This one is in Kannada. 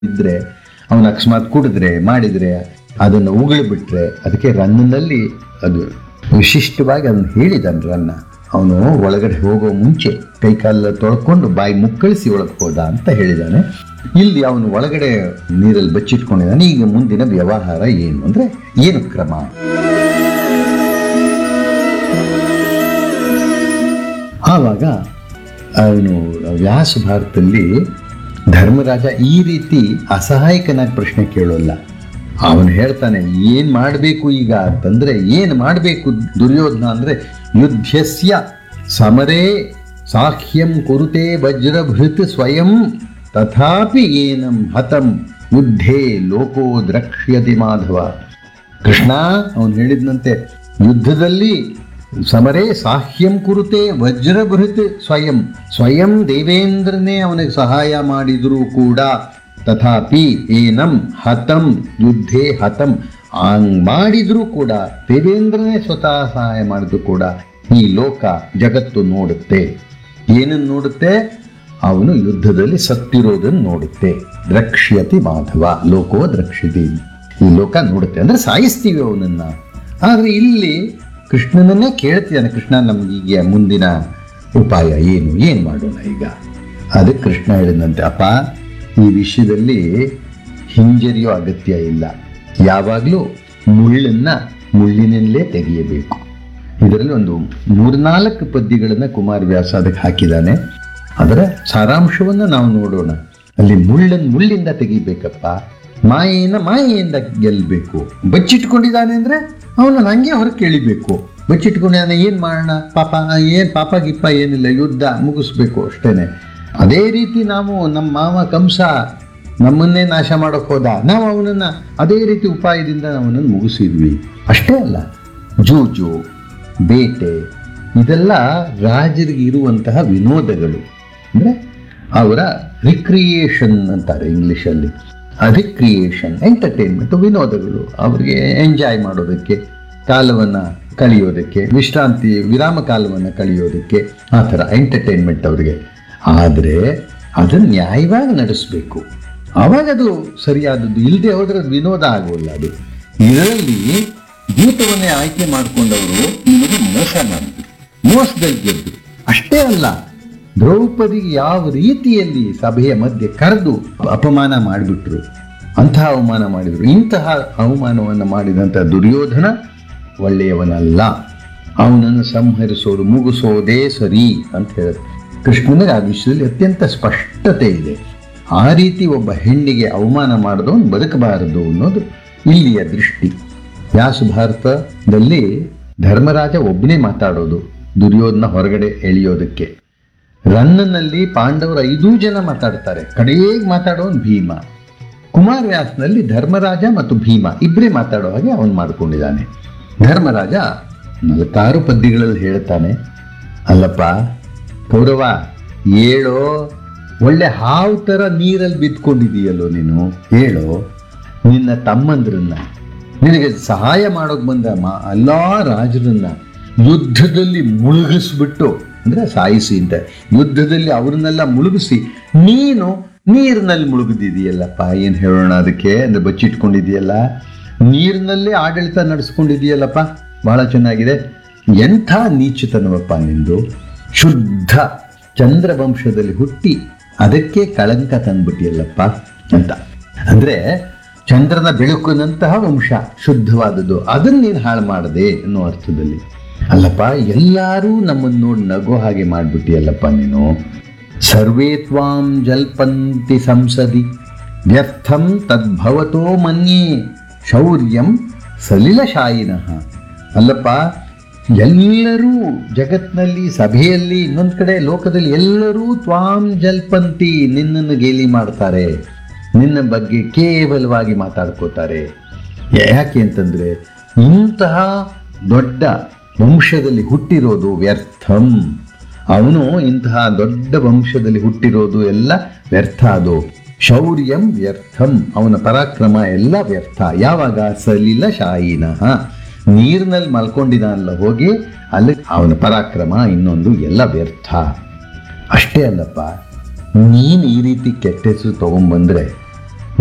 ಇದ್ರೆ ಅವನು ಅಕಸ್ಮಾತ್ ಕುಡಿದ್ರೆ ಮಾಡಿದ್ರೆ ಅದನ್ನು ಉಗುಳು ಬಿಟ್ರೆ ಅದಕ್ಕೆ ರನ್ನಲ್ಲಿ ಅದು ವಿಶಿಷ್ಟವಾಗಿ ಅದನ್ನು ಹೇಳಿದಾನೆ ರನ್ನ ಅವನು ಒಳಗಡೆ ಹೋಗೋ ಮುಂಚೆ ಕೈಕಾಲ ತೊಳ್ಕೊಂಡು ಬಾಯಿ ಮುಕ್ಕಳಿಸಿ ಒಳಗೆ ಹೋದ ಅಂತ ಹೇಳಿದಾನೆ ಇಲ್ಲಿ ಅವನು ಒಳಗಡೆ ನೀರಲ್ಲಿ ಬಚ್ಚಿಟ್ಕೊಂಡಿದ್ದಾನೆ ಈಗ ಮುಂದಿನ ವ್ಯವಹಾರ ಏನು ಅಂದ್ರೆ ಏನು ಕ್ರಮ ಆವಾಗ ಅವನು ವ್ಯಾಸ ಭಾರತದಲ್ಲಿ ಧರ್ಮರಾಜ ಈ ರೀತಿ ಅಸಹಾಯಕನಾಗಿ ಪ್ರಶ್ನೆ ಕೇಳೋಲ್ಲ ಅವನು ಹೇಳ್ತಾನೆ ಏನ್ ಮಾಡಬೇಕು ಈಗ ಅಂತಂದ್ರೆ ಏನು ಮಾಡಬೇಕು ದುರ್ಯೋಧನ ಅಂದ್ರೆ ಯುದ್ಧಸ್ಯ ಸಮರೇ ಸಾಹ್ಯಂ ಕುರುತೆ ವಜ್ರಭೃತ್ ಸ್ವಯಂ ತಥಾಪಿ ಏನಂ ಹತಂ ಯುದ್ಧೇ ಲೋಕೋ ದ್ರಕ್ಷ್ಯತಿ ಮಾಧವ ಕೃಷ್ಣ ಅವನು ಹೇಳಿದಂತೆ ಯುದ್ಧದಲ್ಲಿ ಸಮರೇ ಸಾಹ್ಯಂ ಕುರುತೆ ವಜ್ರಬೃಹತ್ ಸ್ವಯಂ ಸ್ವಯಂ ದೇವೇಂದ್ರನೇ ಅವನಿಗೆ ಸಹಾಯ ಮಾಡಿದರೂ ಕೂಡ ತಥಾಪಿ ಏನಂ ಹತಂ ಯುದ್ಧೇ ಹತಂ ಹಂಗ್ ಮಾಡಿದ್ರೂ ಕೂಡ ದೇವೇಂದ್ರನೇ ಸ್ವತಃ ಸಹಾಯ ಮಾಡಿದ್ರು ಕೂಡ ಈ ಲೋಕ ಜಗತ್ತು ನೋಡುತ್ತೆ ಏನನ್ನು ನೋಡುತ್ತೆ ಅವನು ಯುದ್ಧದಲ್ಲಿ ಸತ್ತಿರೋದನ್ನು ನೋಡುತ್ತೆ ದ್ರಕ್ಷ್ಯತಿ ಮಾಧವ ಲೋಕೋ ದ್ರಕ್ಷ್ಯತಿ ಈ ಲೋಕ ನೋಡುತ್ತೆ ಅಂದ್ರೆ ಸಾಯಿಸ್ತೀವಿ ಅವನನ್ನ ಆದ್ರೆ ಇಲ್ಲಿ ಕೃಷ್ಣನನ್ನೇ ಕೇಳ್ತಿದ್ದಾನೆ ಕೃಷ್ಣ ನಮ್ಗೀಗ ಮುಂದಿನ ಉಪಾಯ ಏನು ಏನ್ ಮಾಡೋಣ ಈಗ ಅದಕ್ಕೆ ಕೃಷ್ಣ ಹೇಳಿದಂತೆ ಅಪ್ಪ ಈ ವಿಷಯದಲ್ಲಿ ಹಿಂಜರಿಯೋ ಅಗತ್ಯ ಇಲ್ಲ ಯಾವಾಗಲೂ ಮುಳ್ಳನ್ನ ಮುಳ್ಳಿನಲ್ಲೇ ತೆಗೆಯಬೇಕು ಇದರಲ್ಲಿ ಒಂದು ಮೂರ್ನಾಲ್ಕು ಪದ್ಯಗಳನ್ನ ಕುಮಾರವ್ಯಾಸ ಅದಕ್ಕೆ ಹಾಕಿದ್ದಾನೆ ಅದರ ಸಾರಾಂಶವನ್ನ ನಾವು ನೋಡೋಣ ಅಲ್ಲಿ ಮುಳ್ಳನ್ ಮುಳ್ಳಿಂದ ತೆಗಿಬೇಕಪ್ಪ ಮಾಯೆಯನ್ನ ಮಾಯೆಯಿಂದ ಗೆಲ್ಲಬೇಕು ಬಚ್ಚಿಟ್ಕೊಂಡಿದ್ದಾನೆ ಅಂದ್ರೆ ಅವನು ಹಂಗೆ ಹೊರಗೆ ಕೇಳಿಬೇಕು ಬಚ್ಚಿಟ್ಕೊಂಡಿದ್ದಾನೆ ಏನ್ ಮಾಡೋಣ ಪಾಪ ಏನ್ ಪಾಪ ಗಿಪ್ಪ ಏನಿಲ್ಲ ಯುದ್ಧ ಮುಗಿಸ್ಬೇಕು ಅಷ್ಟೇನೆ ಅದೇ ರೀತಿ ನಾವು ನಮ್ಮ ಮಾವ ಕಂಸ ನಮ್ಮನ್ನೇ ನಾಶ ಮಾಡೋಕ್ ಹೋದ ನಾವು ಅವನನ್ನ ಅದೇ ರೀತಿ ಉಪಾಯದಿಂದ ನಾವು ಅವನನ್ನು ಮುಗಿಸಿದ್ವಿ ಅಷ್ಟೇ ಅಲ್ಲ ಜೂಜು ಬೇಟೆ ಇದೆಲ್ಲ ರಾಜರಿಗೆ ಇರುವಂತಹ ವಿನೋದಗಳು ಅಂದ್ರೆ ಅವರ ರಿಕ್ರಿಯೇಷನ್ ಅಂತಾರೆ ಇಂಗ್ಲಿಷಲ್ಲಿ ರಿಕ್ರಿಯೇಷನ್ ಎಂಟರ್ಟೈನ್ಮೆಂಟ್ ವಿನೋದಗಳು ಅವರಿಗೆ ಎಂಜಾಯ್ ಮಾಡೋದಕ್ಕೆ ಕಾಲವನ್ನ ಕಳೆಯೋದಕ್ಕೆ ವಿಶ್ರಾಂತಿ ವಿರಾಮ ಕಾಲವನ್ನ ಕಳೆಯೋದಕ್ಕೆ ಆ ಥರ ಎಂಟರ್ಟೈನ್ಮೆಂಟ್ ಅವರಿಗೆ ಆದರೆ ಅದನ್ನು ನ್ಯಾಯವಾಗಿ ನಡೆಸಬೇಕು ಆವಾಗ ಅದು ಸರಿಯಾದದ್ದು ಇಲ್ಲದೆ ಹೋದ್ರೆ ಅದು ವಿನೋದ ಆಗೋಲ್ಲ ಅದು ಇದರಲ್ಲಿ ಭೂತವನ್ನೇ ಆಯ್ಕೆ ಮಾಡಿಕೊಂಡವರು ನಿಮಗೆ ಮೋಸ ಮಾಡಿದ್ರು ಮೋಸದಲ್ಲಿ ಗೆದ್ದು ಅಷ್ಟೇ ಅಲ್ಲ ದ್ರೌಪದಿಗೆ ಯಾವ ರೀತಿಯಲ್ಲಿ ಸಭೆಯ ಮಧ್ಯೆ ಕರೆದು ಅಪಮಾನ ಮಾಡಿಬಿಟ್ರು ಅಂತಹ ಅವಮಾನ ಮಾಡಿದ್ರು ಇಂತಹ ಅವಮಾನವನ್ನು ಮಾಡಿದಂಥ ದುರ್ಯೋಧನ ಒಳ್ಳೆಯವನಲ್ಲ ಅವನನ್ನು ಸಂಹರಿಸೋದು ಮುಗಿಸೋದೇ ಸರಿ ಅಂತ ಹೇಳಿದ್ರು ಕೃಷ್ಣನಿಗೆ ಆ ವಿಷಯದಲ್ಲಿ ಅತ್ಯಂತ ಸ್ಪಷ್ಟತೆ ಇದೆ ಆ ರೀತಿ ಒಬ್ಬ ಹೆಣ್ಣಿಗೆ ಅವಮಾನ ಮಾಡಿದವನು ಬದುಕಬಾರದು ಅನ್ನೋದು ಇಲ್ಲಿಯ ದೃಷ್ಟಿ ವ್ಯಾಸ ಭಾರತದಲ್ಲಿ ಧರ್ಮರಾಜ ಒಬ್ಬನೇ ಮಾತಾಡೋದು ದುರ್ಯೋಧನ ಹೊರಗಡೆ ಎಳೆಯೋದಕ್ಕೆ ರನ್ನನಲ್ಲಿ ಪಾಂಡವರು ಐದೂ ಜನ ಮಾತಾಡ್ತಾರೆ ಕಡೆಗೆ ಮಾತಾಡೋನು ಭೀಮ ಕುಮಾರವ್ಯಾಸನಲ್ಲಿ ಧರ್ಮರಾಜ ಮತ್ತು ಭೀಮ ಇಬ್ಬರೇ ಮಾತಾಡೋ ಹಾಗೆ ಅವನು ಮಾಡ್ಕೊಂಡಿದ್ದಾನೆ ಧರ್ಮರಾಜ ನಾಲ್ಕಾರು ಪದ್ಯಗಳಲ್ಲಿ ಹೇಳ್ತಾನೆ ಅಲ್ಲಪ್ಪ ಕೌರವ ಹೇಳೋ ಒಳ್ಳೆ ಹಾವು ಥರ ನೀರಲ್ಲಿ ಬಿದ್ಕೊಂಡಿದೀಯಲ್ಲೋ ನೀನು ಹೇಳೋ ನಿನ್ನ ತಮ್ಮಂದ್ರನ್ನ ನಿನಗೆ ಸಹಾಯ ಮಾಡೋಕೆ ಬಂದ ಮಾ ಎಲ್ಲ ರಾಜರನ್ನ ಯುದ್ಧದಲ್ಲಿ ಮುಳುಗಿಸ್ಬಿಟ್ಟು ಅಂದ್ರೆ ಸಾಯಿಸಿ ಅಂತ ಯುದ್ಧದಲ್ಲಿ ಅವ್ರನ್ನೆಲ್ಲ ಮುಳುಗಿಸಿ ನೀನು ನೀರಿನಲ್ಲಿ ಮುಳುಗಿದಿದೆಯಲ್ಲಪ್ಪ ಏನು ಹೇಳೋಣ ಅದಕ್ಕೆ ಅಂದ್ರೆ ಬಚ್ಚಿಟ್ಕೊಂಡಿದೆಯಲ್ಲ ನೀರಿನಲ್ಲೇ ಆಡಳಿತ ನಡೆಸ್ಕೊಂಡಿದೆಯಲ್ಲಪ್ಪ ಬಹಳ ಚೆನ್ನಾಗಿದೆ ಎಂಥ ನೀಚತನವಪ್ಪ ನಿಂದು ಶುದ್ಧ ಚಂದ್ರವಂಶದಲ್ಲಿ ಹುಟ್ಟಿ ಅದಕ್ಕೆ ಕಳಂಕ ತಂದ್ಬಿಟ್ಟಿಯಲ್ಲಪ್ಪ ಅಂತ ಅಂದ್ರೆ ಚಂದ್ರನ ಬೆಳಕಿನಂತಹ ವಂಶ ಶುದ್ಧವಾದದ್ದು ಅದನ್ನ ನೀನು ಹಾಳು ಮಾಡದೆ ಅನ್ನೋ ಅರ್ಥದಲ್ಲಿ ಅಲ್ಲಪ್ಪ ಎಲ್ಲರೂ ನಮ್ಮನ್ನು ನೋಡಿ ನಗೋ ಹಾಗೆ ಮಾಡ್ಬಿಟ್ಟಿಯಲ್ಲಪ್ಪ ನೀನು ಸರ್ವೇ ತ್ವಾಂ ಜಲ್ಪಂತಿ ಸಂಸದಿ ವ್ಯರ್ಥಂ ತದ್ಭವತೋ ಮನ್ಯೇ ಶೌರ್ಯಂ ಸಲಿಲಶಾಯಿನಃ ಅಲ್ಲಪ್ಪ ಎಲ್ಲರೂ ಜಗತ್ನಲ್ಲಿ ಸಭೆಯಲ್ಲಿ ಇನ್ನೊಂದು ಕಡೆ ಲೋಕದಲ್ಲಿ ಎಲ್ಲರೂ ತ್ವಾಂ ಜಲ್ಪಂತಿ ನಿನ್ನನ್ನು ಗೇಲಿ ಮಾಡ್ತಾರೆ ನಿನ್ನ ಬಗ್ಗೆ ಕೇವಲವಾಗಿ ಮಾತಾಡ್ಕೋತಾರೆ ಯಾಕೆ ಅಂತಂದ್ರೆ ಇಂತಹ ದೊಡ್ಡ ವಂಶದಲ್ಲಿ ಹುಟ್ಟಿರೋದು ವ್ಯರ್ಥಂ ಅವನು ಇಂತಹ ದೊಡ್ಡ ವಂಶದಲ್ಲಿ ಹುಟ್ಟಿರೋದು ಎಲ್ಲ ವ್ಯರ್ಥ ಅದು ಶೌರ್ಯಂ ವ್ಯರ್ಥಂ ಅವನ ಪರಾಕ್ರಮ ಎಲ್ಲ ವ್ಯರ್ಥ ಯಾವಾಗ ಸಲಿಲ ಶಾಯಿನಃ ನೀರಿನಲ್ಲಿ ಮಲ್ಕೊಂಡಿದ್ದಾನಲ್ಲ ಹೋಗಿ ಅಲ್ಲಿ ಅವನ ಪರಾಕ್ರಮ ಇನ್ನೊಂದು ಎಲ್ಲ ವ್ಯರ್ಥ ಅಷ್ಟೇ ಅಲ್ಲಪ್ಪ ನೀನು ಈ ರೀತಿ ಕೆಟ್ಟ ಹೆಸರು ತಗೊಂಡ್ಬಂದ್ರೆ